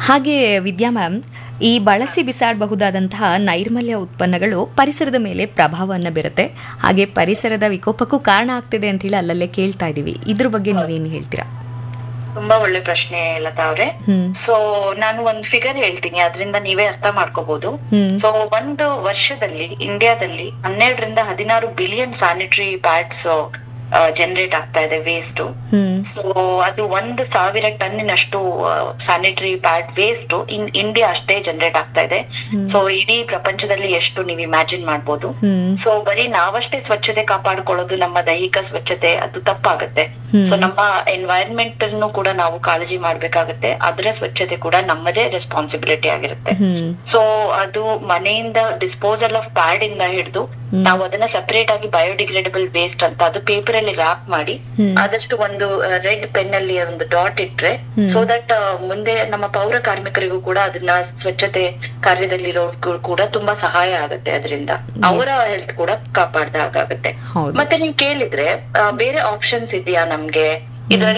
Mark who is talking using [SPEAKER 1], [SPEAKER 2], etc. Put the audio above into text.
[SPEAKER 1] ಹಾಗೆ ವಿದ್ಯಾ ಮ್ಯಾಮ್ ಈ ಬಳಸಿ ಬಿಸಾಡಬಹುದಾದಂತಹ ನೈರ್ಮಲ್ಯ ಉತ್ಪನ್ನಗಳು ಪರಿಸರದ ಮೇಲೆ ಪ್ರಭಾವವನ್ನು ಬೀರುತ್ತೆ ಹಾಗೆ ಪರಿಸರದ ವಿಕೋಪಕ್ಕೂ ಕಾರಣ ಆಗ್ತಿದೆ ಅಂತ ಹೇಳಿ ಅಲ್ಲಲ್ಲೇ ಕೇಳ್ತಾ ಇದೀವಿ ಇದ್ರ ಬಗ್ಗೆ ನೀವೇನು ಹೇಳ್ತೀರಾ
[SPEAKER 2] ತುಂಬಾ ಒಳ್ಳೆ ಪ್ರಶ್ನೆ ಲತಾ ಅವ್ರೆ
[SPEAKER 1] ಹ್ಮ್
[SPEAKER 2] ಸೊ ನಾನು ಒಂದ್ ಫಿಗರ್ ಹೇಳ್ತೀನಿ ಅದರಿಂದ ನೀವೇ ಅರ್ಥ ಮಾಡ್ಕೋಬಹುದು
[SPEAKER 1] ಹ್ಮ್
[SPEAKER 2] ಸೊ ಒಂದು ವರ್ಷದಲ್ಲಿ ಇಂಡಿಯಾದಲ್ಲಿ ಹನ್ನೆರಡರಿಂದ ಹದಿನಾರು ಬಿಲಿಯನ್ ಸ್ಯಾನಿಟರಿ ಪ್ಯಾಡ್ಸ್ ಜನರೇಟ್ ಆಗ್ತಾ ಇದೆ ವೇಸ್ಟ್
[SPEAKER 1] ಹ್ಮ್
[SPEAKER 2] ಸೊ ಅದು ಒಂದು ಸಾವಿರ ಟನ್ನಿನಷ್ಟು sanitary pad waste in India ಅಷ್ಟೇ ಜನರೇಟ್ ಆಗ್ತಾ ಇದೆ ಸೊ ಇಡೀ ಪ್ರಪಂಚದಲ್ಲಿ ಎಷ್ಟು ನೀವು ಇಮ್ಯಾಜಿನ್ ಮಾಡ್ಬೋದು
[SPEAKER 1] ಹ್ಮ್
[SPEAKER 2] ಸೊ ಬರೀ ನಾವಷ್ಟೇ ಸ್ವಚ್ಛತೆ ಕಾಪಾಡ್ಕೊಳ್ಳೋದು ನಮ್ಮ ದೈಹಿಕ ಸ್ವಚ್ಛತೆ ಅದು ತಪ್ಪಾಗುತ್ತೆ
[SPEAKER 1] ಹ್ಮ್.
[SPEAKER 2] ಸೊ ನಮ್ಮ ಎನ್ವೈರನ್ಮೆಂಟ್ ಅನ್ನು ಕೂಡ ನಾವು ಕಾಳಜಿ ಮಾಡ್ಬೇಕಾಗುತ್ತೆ ಅದರ ಸ್ವಚ್ಛತೆ ಕೂಡ ನಮ್ಮದೇ ರೆಸ್ಪಾನ್ಸಿಬಿಲಿಟಿ ಆಗಿರುತ್ತೆ
[SPEAKER 1] ಹ್ಮ್
[SPEAKER 2] ಸೊ ಅದು ಮನೆಯಿಂದ ಡಿಸ್ಪೋಸಲ್ ಆಫ್ ಪ್ಯಾಡ್ ಇಂದ ಹಿಡಿದು ನಾವು ಅದನ್ನ ಸಪರೇಟ್ ಆಗಿ ಬಯೋಡಿಗ್ರೇಡಬಲ್ ವೇಸ್ಟ್ ಅಂತ ಅದು ಪೇಪರ್ ಅಲ್ಲಿ ರ್ಯಾಪ್ ಮಾಡಿ
[SPEAKER 1] ಹ್ಮ್.
[SPEAKER 2] ಆದಷ್ಟು ಒಂದು ರೆಡ್ ಪೆನ್ ಅಲ್ಲಿ ಒಂದು ಡಾಟ್ ಇಟ್ರೆ
[SPEAKER 1] ಹ್ಮ್.
[SPEAKER 2] ಸೊ ದಟ್ ಮುಂದೆ ನಮ್ಮ ಪೌರ ಕಾರ್ಮಿಕರಿಗೂ ಕೂಡ ಅದನ್ನ ಸ್ವಚ್ಛತೆ ಕಾರ್ಯದಲ್ಲಿರೋರ್ಗೂ ಕೂಡ ತುಂಬಾ ಸಹಾಯ ಆಗುತ್ತೆ ಅದರಿಂದ ಅವರ ಹೆಲ್ತ್ ಕೂಡ ಕಾಪಾಡ್ದ ಹಾಗಾಗುತ್ತೆ
[SPEAKER 1] ಹೌದು
[SPEAKER 2] ಮತ್ತೆ ನೀವು ಕೇಳಿದ್ರೆ ಆ, ಬೇರೆ ಆಪ್ಷನ್ಸ್ ಇದೆಯಾ ನಮ್ಗೆ ಇದರಲ್ಲಿ